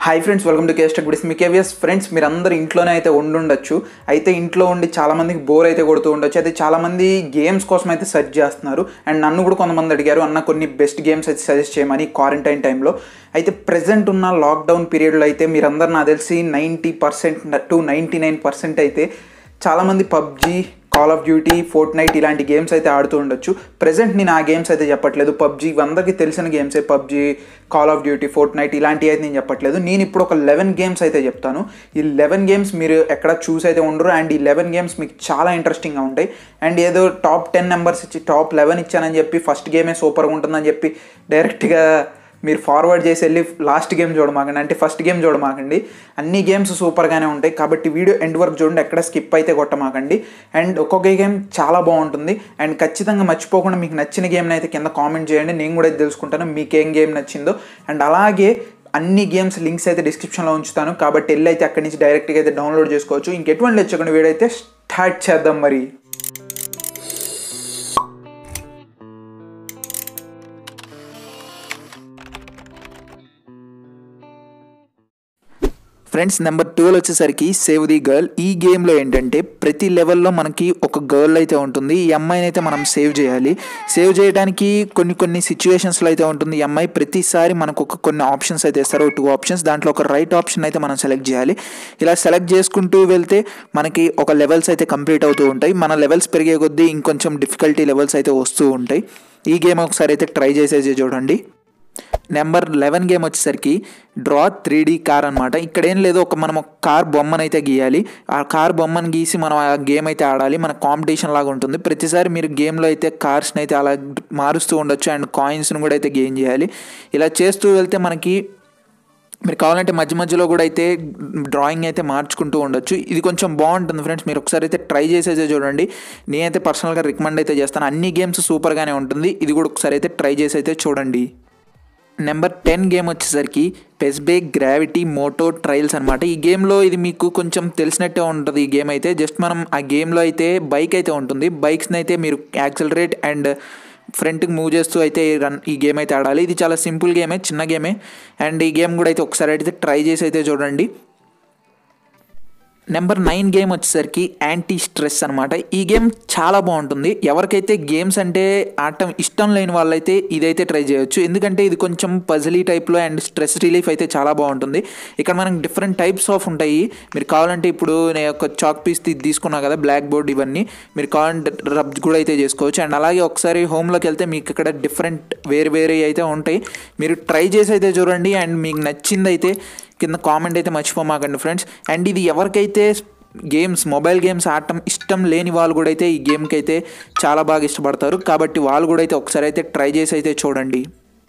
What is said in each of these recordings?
hi friends welcome to కేస్ట్ గుడిస్ మీ కేవియస్ ఫ్రెండ్స్ మీరందరూ ఇంట్లోనే అయితే ఉండుండొచ్చు అయితే ఇంట్లో ఉండి చాలామందికి బోర్ అయితే కొడుతూ ఉండొచ్చు అయితే చాలామంది గేమ్స్ కోసం అయితే సెర్చ్ చేస్తున్నారు అండ్ నన్ను కూడా కొంతమంది అడిగారు అన్న కొన్ని బెస్ట్ గేమ్స్ అయితే సజెస్ట్ చేయమని క్వారంటైన్ టైంలో అయితే ప్రజెంట్ ఉన్న లాక్డౌన్ పీరియడ్లో అయితే మీరందరూ నాకు తెలిసి ninety percent to ninety nine percent అయితే చాలామంది PUBG call of duty Fortnite ఇలాంటి గేమ్స్ అయితే ఆడుతూ ఉండొచ్చు ప్రజెంట్ నేను ఆ గేమ్స్ అయితే చెప్పట్లేదు పబ్జీ అందరికీ తెలిసిన గేమ్సే PUBG call of duty Fortnite ఇలాంటివి అయితే నేను చెప్పట్లేదు నేను ఇప్పుడు ఒక లెవెన్ గేమ్స్ అయితే చెప్తాను ఈ లెవెన్ గేమ్స్ మీరు ఎక్కడ చూస్ అయితే ఉండరు అండ్ ఈ లెవెన్ గేమ్స్ మీకు చాలా ఇంట్రెస్టింగ్గా ఉంటాయి అండ్ ఏదో టాప్ టెన్ నెంబర్స్ ఇచ్చి టాప్ లెవెన్ ఇచ్చానని చెప్పి ఫస్ట్ గేమే సూపర్గా ఉంటుందని చెప్పి డైరెక్ట్గా మీరు ఫార్వర్డ్ చేసి వెళ్ళి లాస్ట్ గేమ్ చూడమాకండి అంటే ఫస్ట్ గేమ్ చూడమాకండి అన్ని గేమ్స్ సూపర్గానే ఉంటాయి కాబట్టి వీడియో ఎండ్ వరకు చూడండి ఎక్కడ స్కిప్ అయితే కొట్టమాకండి అండ్ ఒక్కొక్క గేమ్ చాలా బాగుంటుంది అండ్ ఖచ్చితంగా మర్చిపోకుండా మీకు నచ్చిన గేమ్ని అయితే కింద కామెంట్ చేయండి నేను కూడా ఇది తెలుసుకుంటాను మీకు ఏం గేమ్ నచ్చిందో అండ్ అలాగే అన్ని గేమ్స్ లింక్స్ అయితే డిస్క్రిప్షన్లో ఉంచుతాను కాబట్టి వెళ్ళి అయితే అక్కడి నుంచి డైరెక్ట్గా అయితే డౌన్లోడ్ చేసుకోవచ్చు ఇంకెటువంటి వచ్చకుండా వీడియో అయితే స్టార్ట్ చేద్దాం మరి ఫ్రెండ్స్ నెంబర్ ట్వెల్వ్ వచ్చేసరికి సేవ్ ది గర్ల్ ఈ గేమ్లో ఏంటంటే ప్రతి లెవెల్లో మనకి ఒక గర్ల్ అయితే ఉంటుంది ఈ అమ్మాయిని అయితే మనం సేవ్ చేయాలి సేవ్ చేయడానికి కొన్ని కొన్ని సిచ్యువేషన్స్లో అయితే ఉంటుంది ఈ అమ్మాయి ప్రతిసారి మనకు ఒక కొన్ని ఆప్షన్స్ అయితే ఇస్తారు టూ ఆప్షన్స్ దాంట్లో ఒక రైట్ ఆప్షన్ అయితే మనం సెలెక్ట్ చేయాలి ఇలా సెలెక్ట్ చేసుకుంటూ వెళ్తే మనకి ఒక లెవెల్స్ అయితే కంప్లీట్ అవుతూ ఉంటాయి మన లెవెల్స్ పెరిగే కొద్దీ ఇంకొంచెం డిఫికల్టీ లెవెల్స్ అయితే వస్తూ ఉంటాయి ఈ గేమ్ ఒకసారి అయితే ట్రై చేసేసి చూడండి నెంబర్ లెవెన్ గేమ్ వచ్చేసరికి డ్రా త్రీ డీ కార్ అనమాట ఇక్కడ ఏం లేదు ఒక మనం ఒక కార్ బొమ్మను అయితే గీయాలి ఆ కార్ బొమ్మను గీసి మనం ఆ గేమ్ అయితే ఆడాలి మన కాంపిటీషన్ లాగా ఉంటుంది ప్రతిసారి మీరు గేమ్లో అయితే కార్స్ని అయితే అలా మారుస్తూ ఉండొచ్చు అండ్ కాయిన్స్ని కూడా అయితే గెయిన్ చేయాలి ఇలా చేస్తూ వెళ్తే మనకి మీరు కావాలంటే మధ్య మధ్యలో కూడా అయితే డ్రాయింగ్ అయితే మార్చుకుంటూ ఉండొచ్చు ఇది కొంచెం బాగుంటుంది ఫ్రెండ్స్ మీరు ఒకసారి అయితే ట్రై చేసేసే చూడండి నేనైతే పర్సనల్గా రికమెండ్ అయితే చేస్తాను అన్ని గేమ్స్ సూపర్గానే ఉంటుంది ఇది కూడా ఒకసారి అయితే ట్రై చేసి అయితే చూడండి నెంబర్ టెన్ గేమ్ వచ్చేసరికి పెస్బే గ్రావిటీ మోటో ట్రయల్స్ అనమాట ఈ గేమ్లో ఇది మీకు కొంచెం తెలిసినట్టే ఉంటుంది ఈ గేమ్ అయితే జస్ట్ మనం ఆ గేమ్లో అయితే బైక్ అయితే ఉంటుంది బైక్స్ని అయితే మీరు యాక్సలరేట్ అండ్ ఫ్రంట్కి మూవ్ చేస్తూ అయితే రన్ ఈ గేమ్ అయితే ఆడాలి ఇది చాలా సింపుల్ గేమే చిన్న గేమే అండ్ ఈ గేమ్ కూడా అయితే ఒకసారి అయితే ట్రై చేసి అయితే చూడండి నెంబర్ నైన్ గేమ్ వచ్చేసరికి యాంటీ స్ట్రెస్ అనమాట ఈ గేమ్ చాలా బాగుంటుంది ఎవరికైతే గేమ్స్ అంటే ఆడటం ఇష్టం లేని వాళ్ళైతే ఇదైతే ట్రై చేయొచ్చు ఎందుకంటే ఇది కొంచెం పజిలీ టైప్లో అండ్ స్ట్రెస్ రిలీఫ్ అయితే చాలా బాగుంటుంది ఇక్కడ మనకి డిఫరెంట్ టైప్స్ ఆఫ్ ఉంటాయి మీరు కావాలంటే ఇప్పుడు నేను ఒక చాక్ పీస్ తీసుకున్నా కదా బ్లాక్ బోర్డ్ ఇవన్నీ మీరు కావాలంటే రబ్ కూడా అయితే చేసుకోవచ్చు అండ్ అలాగే ఒకసారి హోమ్లోకి వెళ్తే మీకు ఇక్కడ డిఫరెంట్ వేరు వేరే అయితే ఉంటాయి మీరు ట్రై చేసి అయితే చూడండి అండ్ మీకు నచ్చింది అయితే కింద కామెంట్ అయితే మర్చిపోమాకండి ఫ్రెండ్స్ అండ్ ఇది ఎవరికైతే గేమ్స్ మొబైల్ గేమ్స్ ఆడటం ఇష్టం లేని వాళ్ళు కూడా అయితే ఈ గేమ్కి అయితే చాలా బాగా ఇష్టపడతారు కాబట్టి వాళ్ళు కూడా అయితే ఒకసారి అయితే ట్రై చేసి అయితే చూడండి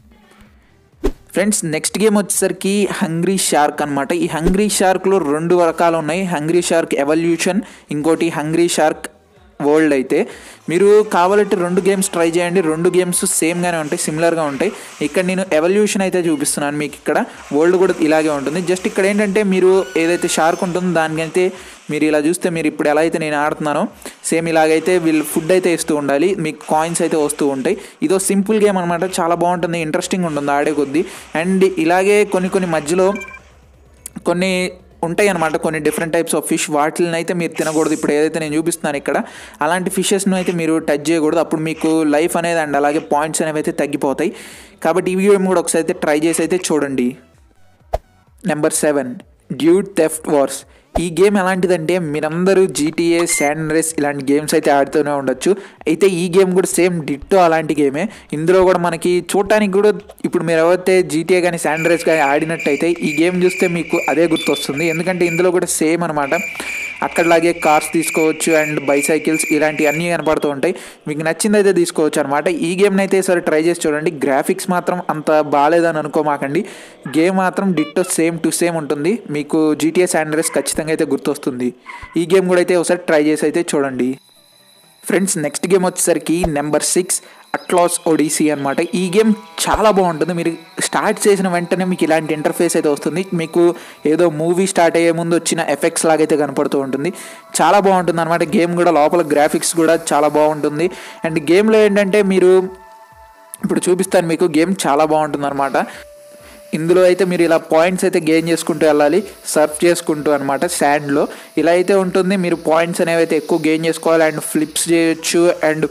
ఫ్రెండ్స్ నెక్స్ట్ గేమ్ వచ్చేసరికి హంగ్రీ షార్క్ అనమాట ఈ హంగ్రీ షార్క్లో రెండు రకాలు ఉన్నాయి హంగ్రీ షార్క్ ఎవల్యూషన్ ఇంకోటి హంగ్రీ షార్క్ వరల్డ్ అయితే మీరు కావాలంటే రెండు గేమ్స్ ట్రై చేయండి రెండు గేమ్స్ సేమ్గానే ఉంటాయి సిమిలర్గా ఉంటాయి ఇక్కడ నేను ఎవల్యూషన్ అయితే చూపిస్తున్నాను మీకు ఇక్కడ వరల్డ్ కూడా ఇలాగే ఉంటుంది జస్ట్ ఇక్కడ ఏంటంటే మీరు ఏదైతే షార్క్ ఉంటుందో దానికైతే మీరు ఇలా చూస్తే మీరు ఇప్పుడు ఎలా అయితే నేను ఆడుతున్నానో సేమ్ ఇలాగైతే వీళ్ళు ఫుడ్ అయితే ఇస్తూ ఉండాలి మీకు కాయిన్స్ అయితే వస్తూ ఉంటాయి ఇదో సింపుల్ గేమ్ అనమాట చాలా బాగుంటుంది ఇంట్రెస్టింగ్ ఉంటుంది ఆడే కొద్దీ అండ్ ఇలాగే కొన్ని కొన్ని మధ్యలో కొన్ని ఉంటాయి అనమాట కొన్ని డిఫరెంట్ టైప్స్ ఆఫ్ ఫిష్ వాటిని అయితే మీరు తినకూడదు ఇప్పుడు ఏదైతే నేను చూపిస్తున్నాను ఇక్కడ అలాంటి ఫిషెస్ను అయితే మీరు టచ్ చేయకూడదు అప్పుడు మీకు లైఫ్ అనేది అండ్ అలాగే పాయింట్స్ అనేవి అయితే తగ్గిపోతాయి కాబట్టి ఈ గేమ్ కూడా ఒకసారి అయితే ట్రై చేసి అయితే చూడండి number seven dude theft wars ఈ గేమ్ ఎలాంటిదంటే మీరందరూ జీటీఏ శాండ్ రేస్ ఇలాంటి గేమ్స్ అయితే ఆడుతూనే ఉండొచ్చు అయితే ఈ గేమ్ కూడా సేమ్ డిట్టో అలాంటి గేమే ఇందులో కూడా మనకి చూడటానికి కూడా ఇప్పుడు మీరు ఎవరైతే జీటీఏ కానీ శాండ్ రేస్ కానీ ఆడినట్టయితే ఈ గేమ్ చూస్తే మీకు అదే గుర్తొస్తుంది ఎందుకంటే ఇందులో కూడా సేమ్ అనమాట అక్కడలాగే కార్స్ తీసుకోవచ్చు అండ్ బైసైకిల్స్ ఇలాంటివి అన్నీ కనపడుతూ ఉంటాయి మీకు నచ్చింది అయితే తీసుకోవచ్చు అనమాట ఈ గేమ్ని అయితే సరే ట్రై చేసి చూడండి గ్రాఫిక్స్ మాత్రం అంత బాగాలేదని అనుకోమాకండి గేమ్ మాత్రం డిట్టో సేమ్ టు సేమ్ ఉంటుంది మీకు జీటీఏ శాండ్రెస్ ఖచ్చితంగా అయితే గుర్తొస్తుంది ఈ గేమ్ కూడా అయితే ఒకసారి ట్రై చేసి అయితే చూడండి ఫ్రెండ్స్ నెక్స్ట్ గేమ్ వచ్చేసరికి నెంబర్ సిక్స్ అట్లాస్ ఒడిసీ అనమాట ఈ గేమ్ చాలా బాగుంటుంది మీరు స్టార్ట్ చేసిన వెంటనే మీకు ఇలాంటి ఇంటర్ఫేస్ అయితే వస్తుంది మీకు ఏదో మూవీ స్టార్ట్ అయ్యే ముందు వచ్చిన ఎఫెక్ట్స్ లాగైతే కనపడుతూ ఉంటుంది చాలా బాగుంటుంది అనమాట గేమ్ కూడా లోపల గ్రాఫిక్స్ కూడా చాలా బాగుంటుంది అండ్ గేమ్లో ఏంటంటే మీరు ఇప్పుడు చూపిస్తాను మీకు గేమ్ చాలా బాగుంటుంది అనమాట ఇందులో అయితే మీరు ఇలా పాయింట్స్ అయితే గెయిన్ చేసుకుంటూ వెళ్ళాలి సర్ఫ్ చేసుకుంటూ అనమాట శాండ్లో ఇలా అయితే ఉంటుంది మీరు పాయింట్స్ అనేవి అయితే ఎక్కువ గెయిన్ చేసుకోవాలి అండ్ ఫ్లిప్స్ చేయొచ్చు అండ్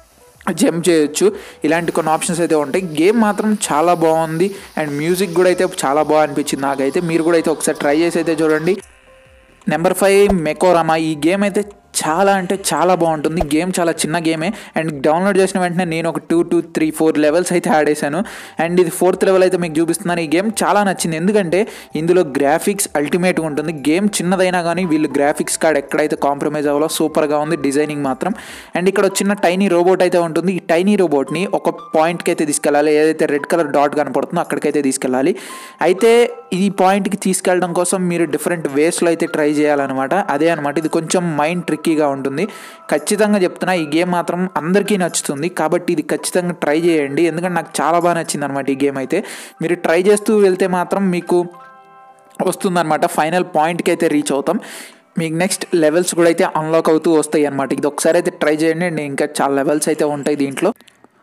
జంప్ చేయొచ్చు ఇలాంటి కొన్ని ఆప్షన్స్ అయితే ఉంటాయి గేమ్ మాత్రం చాలా బాగుంది అండ్ మ్యూజిక్ కూడా అయితే చాలా బాగా అనిపించింది నాకైతే మీరు కూడా అయితే ఒకసారి ట్రై చేసి అయితే చూడండి నెంబర్ ఫైవ్ మెకోరామా ఈ గేమ్ అయితే చాలా అంటే చాలా బాగుంటుంది గేమ్ చాలా చిన్న గేమే అండ్ డౌన్లోడ్ చేసిన వెంటనే నేను ఒక two two three four levels అయితే ఆడేశాను అండ్ ఇది ఫోర్త్ లెవెల్ అయితే మీకు చూపిస్తున్నాను ఈ గేమ్ చాలా నచ్చింది ఎందుకంటే ఇందులో గ్రాఫిక్స్ అల్టిమేట్గా ఉంటుంది గేమ్ చిన్నదైనా కానీ వీళ్ళు గ్రాఫిక్స్ కార్డ్ ఎక్కడైతే కాంప్రమైజ్ అవ్వాలో సూపర్గా ఉంది డిజైనింగ్ మాత్రం అండ్ ఇక్కడ ఒక చిన్న టైనీ రోబోట్ అయితే ఉంటుంది ఈ టైనీ రోబోట్ని ఒక పాయింట్కి అయితే తీసుకెళ్ళాలి ఏదైతే రెడ్ కలర్ డాట్ కనపడుతుందో అక్కడికైతే తీసుకెళ్ళాలి అయితే ఈ పాయింట్కి తీసుకెళ్ళడం కోసం మీరు డిఫరెంట్ వేస్లో అయితే ట్రై చేయాలన్నమాట అదే అనమాట ఇది కొంచెం మైండ్ ట్రిక్కీగా ఉంటుంది ఖచ్చితంగా చెప్తున్నా ఈ గేమ్ మాత్రం అందరికీ నచ్చుతుంది కాబట్టి ఇది ఖచ్చితంగా ట్రై చేయండి ఎందుకంటే నాకు చాలా బాగా నచ్చింది అనమాట ఈ గేమ్ అయితే మీరు ట్రై చేస్తూ వెళ్తే మాత్రం మీకు వస్తుందన్నమాట ఫైనల్ పాయింట్కి అయితే రీచ్ అవుతాం మీకు నెక్స్ట్ లెవెల్స్ కూడా అయితే అన్లాక్ అవుతూ వస్తాయి అనమాట ఇది ఒకసారి అయితే ట్రై చేయండి అండ్ ఇంకా చాలా లెవెల్స్ అయితే ఉంటాయి దీంట్లో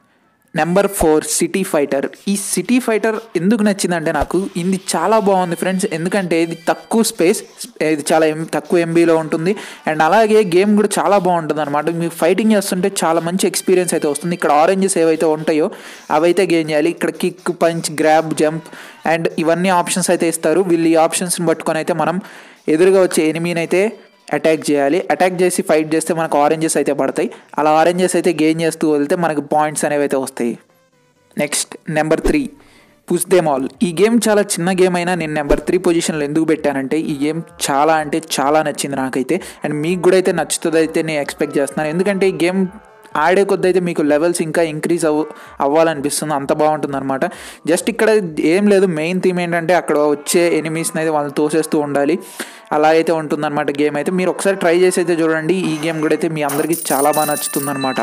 నెంబర్ ఫోర్ సిటీ ఫైటర్ ఈ సిటీ ఫైటర్ ఎందుకు నచ్చిందంటే నాకు ఇది చాలా బాగుంది ఫ్రెండ్స్ ఎందుకంటే ఇది తక్కువ స్పేస్ ఇది చాలా ఎం తక్కువ ఎంబీలో ఉంటుంది అండ్ అలాగే గేమ్ కూడా చాలా బాగుంటుంది అనమాట మీకు ఫైటింగ్ చేస్తుంటే చాలా మంచి ఎక్స్పీరియన్స్ అయితే వస్తుంది ఇక్కడ ఆరెంజెస్ ఏవైతే ఉంటాయో అవైతే గెయిన్ చేయాలి ఇక్కడ kick punch grab jump and ఇవన్నీ ఆప్షన్స్ అయితే ఇస్తారు వీళ్ళు ఈ ఆప్షన్స్ని పట్టుకొని అయితే మనం ఎదురుగా వచ్చే ఎనిమీని అయితే అటాక్ చేయాలి అటాక్ చేసి ఫైట్ చేస్తే మనకు ఆరెంజెస్ అయితే పడతాయి అలా ఆరెంజెస్ అయితే గెయిన్ చేస్తూ వెళ్తే మనకు పాయింట్స్ అనేవి అయితే వస్తాయి next number three push them all ఈ గేమ్ చాలా చిన్న గేమ్ అయినా నేను నెంబర్ త్రీ పొజిషన్లో ఎందుకు పెట్టానంటే ఈ గేమ్ చాలా అంటే చాలా నచ్చింది నాకైతే అండ్ మీకు కూడా అయితే నచ్చుతుంది అయితే నేను ఎక్స్పెక్ట్ చేస్తున్నాను ఎందుకంటే ఈ గేమ్ ఆడే కొద్ది అయితే మీకు లెవెల్స్ ఇంకా ఇంక్రీజ్ అవ్వ అవ్వాలనిపిస్తుంది అంత బాగుంటుంది అనమాట జస్ట్ ఇక్కడ ఏం లేదు మెయిన్ థీమ్ ఏంటంటే అక్కడ వచ్చే ఎనిమీస్ని అయితే వాళ్ళని తోసేస్తూ ఉండాలి అలా అయితే ఉంటుందన్నమాట గేమ్ అయితే మీరు ఒకసారి ట్రై చేసి అయితే చూడండి ఈ గేమ్ కూడా అయితే మీ అందరికీ చాలా బాగా నచ్చుతుంది అనమాట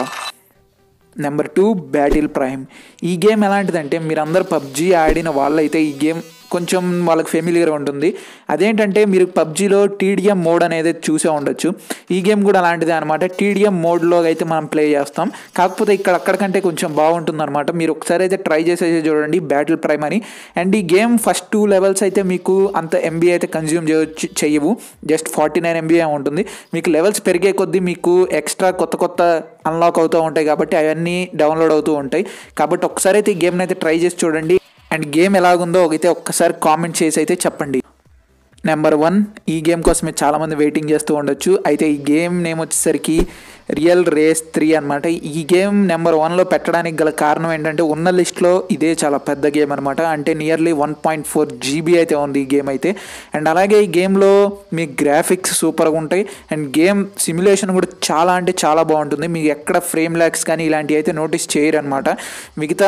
నెంబర్ టూ బ్యాటిల్ ప్రైమ్ ఈ గేమ్ ఎలాంటిదంటే మీరందరూ పబ్జీ ఆడిన వాళ్ళైతే ఈ గేమ్ కొంచెం వాళ్ళకి ఫెమిలియర్ ఉంటుంది అదేంటంటే మీరు పబ్జీలో టీడీఎం మోడ్ అనేది చూసే ఉండొచ్చు ఈ గేమ్ కూడా అలాంటిదే అనమాట టీడీఎం మోడ్లో అయితే మనం ప్లే చేస్తాం కాకపోతే ఇక్కడ అక్కడికంటే కొంచెం బాగుంటుంది అనమాట మీరు ఒకసారి అయితే ట్రై చేసేసి చూడండి బ్యాటిల్ ప్రైమ్ అని అండ్ ఈ గేమ్ ఫస్ట్ టూ లెవెల్స్ అయితే మీకు అంత ఎంబీ అయితే కన్జ్యూమ్ చేయొచ్చు చెయ్యవు జస్ట్ ఫార్టీ నైన్ ఎంబీఏ ఉంటుంది మీకు లెవెల్స్ పెరిగే కొద్దీ మీకు ఎక్స్ట్రా కొత్త కొత్త అన్లాక్ అవుతూ ఉంటాయి కాబట్టి అవన్నీ డౌన్లోడ్ అవుతూ ఉంటాయి కాబట్టి ఒకసారి అయితే ఈ గేమ్ని అయితే ట్రై చేసి చూడండి అండ్ గేమ్ ఎలాగుందో అయితే ఒక్కసారి కామెంట్ చేసి అయితే చెప్పండి నెంబర్ వన్ ఈ గేమ్ కోసమే చాలామంది వెయిటింగ్ చేస్తూ ఉండొచ్చు అయితే ఈ గేమ్ నేమ్ వచ్చేసరికి రియల్ రేస్ త్రీ అనమాట ఈ గేమ్ నెంబర్ వన్లో పెట్టడానికి గల కారణం ఏంటంటే ఉన్న లిస్ట్లో ఇదే చాలా పెద్ద గేమ్ అనమాట అంటే nearly one point four GB అయితే ఉంది ఈ గేమ్ అయితే అండ్ అలాగే ఈ గేమ్లో మీ గ్రాఫిక్స్ సూపర్గా ఉంటాయి అండ్ గేమ్ సిమ్యులేషన్ కూడా చాలా అంటే చాలా బాగుంటుంది మీకు ఎక్కడ ఫ్రేమ్ ల్యాక్స్ కానీ ఇలాంటివి అయితే నోటీస్ చేయరు అనమాట మిగతా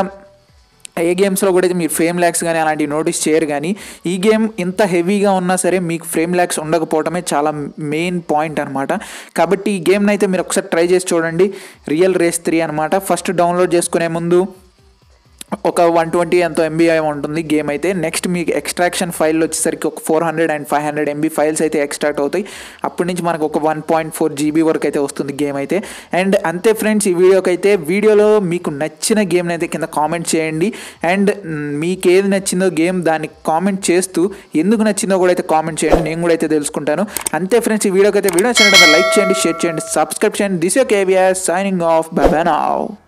ఏ గేమ్స్లో కూడా అయితే మీరు ఫ్రేమ్ ల్యాక్స్ కానీ అలాంటివి నోటీస్ చేయరు కానీ ఈ గేమ్ ఇంత హెవీగా ఉన్నా సరే మీకు ఫ్రేమ్ ల్యాక్స్ ఉండకపోవటమే చాలా మెయిన్ పాయింట్ అనమాట కాబట్టి ఈ గేమ్ని అయితే మీరు ఒకసారి ట్రై చేసి చూడండి రియల్ రేస్ త్రీ అనమాట ఫస్ట్ డౌన్లోడ్ చేసుకునే ముందు ఒక వన్ ట్వంటీ ఎంతో ఎంబీ ఉంటుంది గేమ్ అయితే నెక్స్ట్ మీకు ఎక్స్ట్రాక్షన్ ఫైల్ వచ్చేసరికి ఒక four hundred and five hundred MB files అయితే ఎక్స్ట్రాక్ట్ అవుతాయి అప్పటి నుంచి మనకు ఒక వన్ పాయింట్ ఫోర్ జీబీ వరకు అయితే వస్తుంది గేమ్ అయితే అండ్ అంతే ఫ్రెండ్స్ ఈ వీడియోకి అయితే వీడియోలో మీకు నచ్చిన గేమ్ని అయితే కింద కామెంట్ చేయండి అండ్ మీకు ఏది నచ్చిందో గేమ్ దాన్ని కామెంట్ చేస్తూ ఎందుకు నచ్చిందో కూడా అయితే కామెంట్ చేయండి నేను కూడా అయితే తెలుసుకుంటాను అంతే ఫ్రెండ్స్ ఈ వీడియోకి అయితే వీడియో నచ్చినట్లయితే లైక్ చేయండి షేర్ చేయండి సబ్స్క్రైబ్ చేయండి దిస్ యో కేవీఆర్ సైనింగ్ ఆఫ్ బాబానావ్